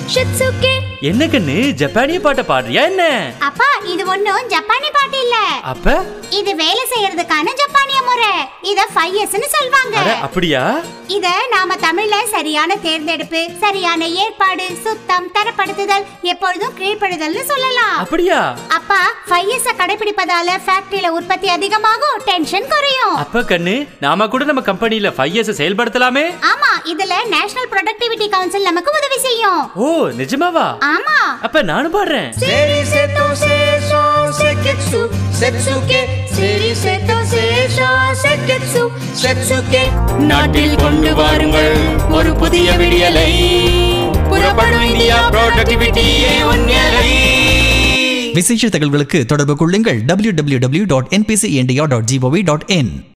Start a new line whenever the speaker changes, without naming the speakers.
ஷிட்சுகே
என்ன கண்ணு ஜப்பானிய பாட்ட பாடுறியா என்ன
அப்பா இது ஒண்ணும் ஜப்பானி பாட்டு இல்ல
அப்ப
இது வேலை செய்யறதுக்கான ஜப்பானிய முறை இத ஃபைவ் இயர்ஸ்னு சொல்வாங்க
அட அப்படியா
இத நாம தமிழ்ல சரியான தேர்ந்தெடுப்பு சரியான ஏற்பாடு சுத்தம் தரப்படுத்துதல் எப்பொழுதும் கீழ்ப்படுதல்னு சொல்லலாம்
அப்படியா
அப்பா ஃபைவ் இயர்ஸ கடைபிடிப்பதால ஃபேக்டரியில உற்பத்தி அதிகமாகும் டென்ஷன் குறையும்
அப்ப கண்ணு நாம கூட நம்ம கம்பெனில ஃபைவ் இயர்ஸ் செயல்படுத்தலாமே
ஆமா இதுல நேஷனல் ப்ரொடக்டிவிட்டி கவுன்சில் நமக்கு உதவி செய்யும்
ஓ நிஜமாவா
ஆமா
அப்ப நானும் பாடுறேன்
セリセとセーションセケツセツケセリセとセーションセケツセツケ
நாட்டில் கொண்டு வாருங்கள் ஒரு புதிய விடியலை புறப்படும் இந்தியா ப்ரொடக்டிவிட்டியே உன்னலை
விசேஷ தகவல்களுக்கு தொடர்பு கொள்ளுங்கள் www.npcindia.gov.in